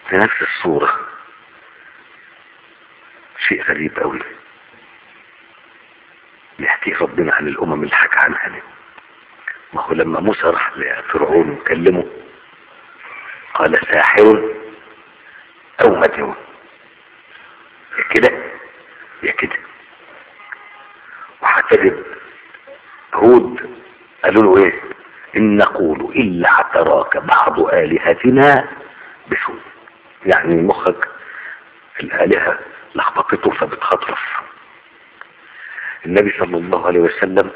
في نفس الصورة شيء غريب قوي يحكي ربنا عن الامم اللي حكى عنها دي ما هو لما موسى راح لفرعون وكلمه قال ساحر او مجنون يا كده يا كده وهتجد هود قالوا له ايه ان نقول الا اعتراك بعض الهتنا بسوء يعني مخك الالهه لخبطته فبتخطرف النبي صلى الله عليه وسلم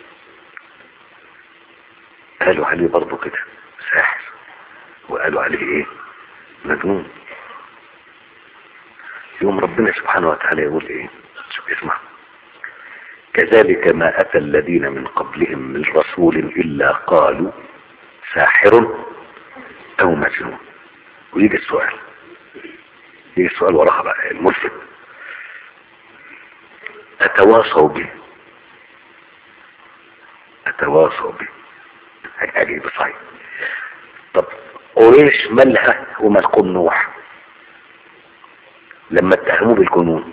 قالوا عليه برضه كده ساحر وقالوا عليه ايه مجنون يوم ربنا سبحانه وتعالى يقول ايه شوف اسمع كذلك ما اتى الذين من قبلهم من رسول الا قالوا ساحر او مجنون ويجي السؤال يجي السؤال وراها بقى الملفت اتواصوا به اتواصوا به عجيب صحيح طب قريش مالها ومال قوم نوح لما اتهموه بالجنون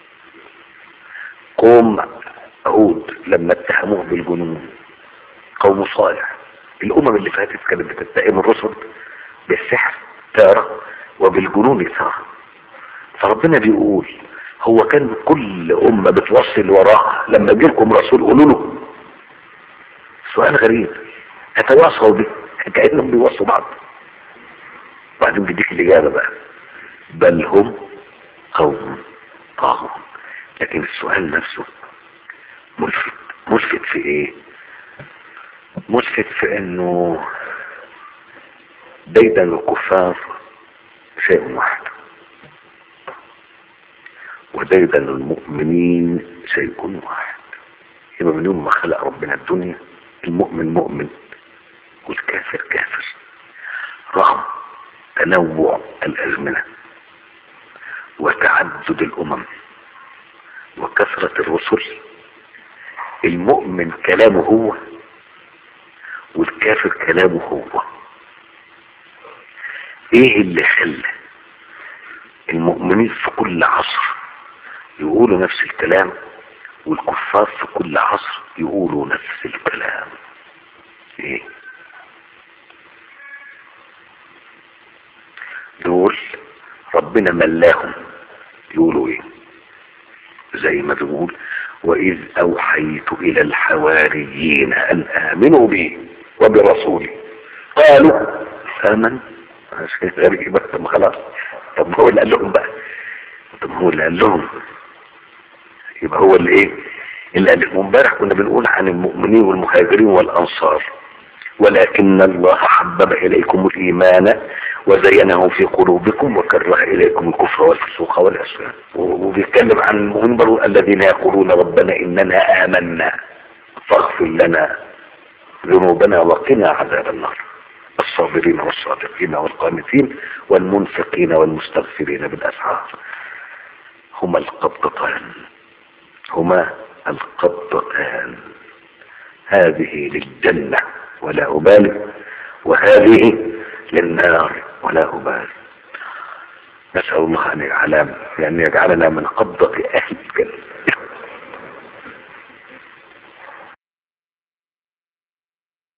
قوم هود لما اتهموه بالجنون قوم صالح الامم اللي فاتت كانت بتتهم الرسل بالسحر تارة وبالجنون تارة فربنا بيقول هو كان كل امة بتوصل وراها لما يجيلكم رسول قولوا له سؤال غريب اتواصوا به كأنهم بيوصوا بعض بعدين بيديك الاجابة بقى بل هم قوم طاغون لكن السؤال نفسه ملفت ملفت في ايه ملفت في انه ديدن الكفار شيء واحد وديدن المؤمنين شيء واحد يبقى من يوم ما خلق ربنا الدنيا المؤمن مؤمن والكافر كافر رغم تنوع الأزمنة وتعدد الأمم وكثرة الرسل المؤمن كلامه هو والكافر كلامه هو ايه اللي خلى المؤمنين في كل عصر يقولوا نفس الكلام والكفار في كل عصر يقولوا نفس الكلام ايه دول ربنا ملاهم يقولوا ايه زي ما بيقول واذ اوحيت الى الحواريين ان امنوا بي وبرسولي قالوا امن شيء غريب طب خلاص طب هو اللي قال لهم بقى طب هو اللي قال لهم يبقى هو اللي ايه اللي قال لهم امبارح كنا بنقول عن المؤمنين والمهاجرين والانصار ولكن الله حبب اليكم الايمان وزينه في قلوبكم وكره اليكم الكفر والفسوق والعصيان وبيتكلم عن المؤمنين برضو الذين يقولون ربنا اننا امنا فاغفر لنا ذنوبنا وقنا عذاب النار الصابرين والصادقين والقانتين والمنفقين والمستغفرين بالاسحار هما القبضتان هما القبضتان هذه للجنة ولا أبالي وهذه للنار ولا أبالي نسأل الله أن يجعلنا, أن يجعلنا من قبضة أهل الجنة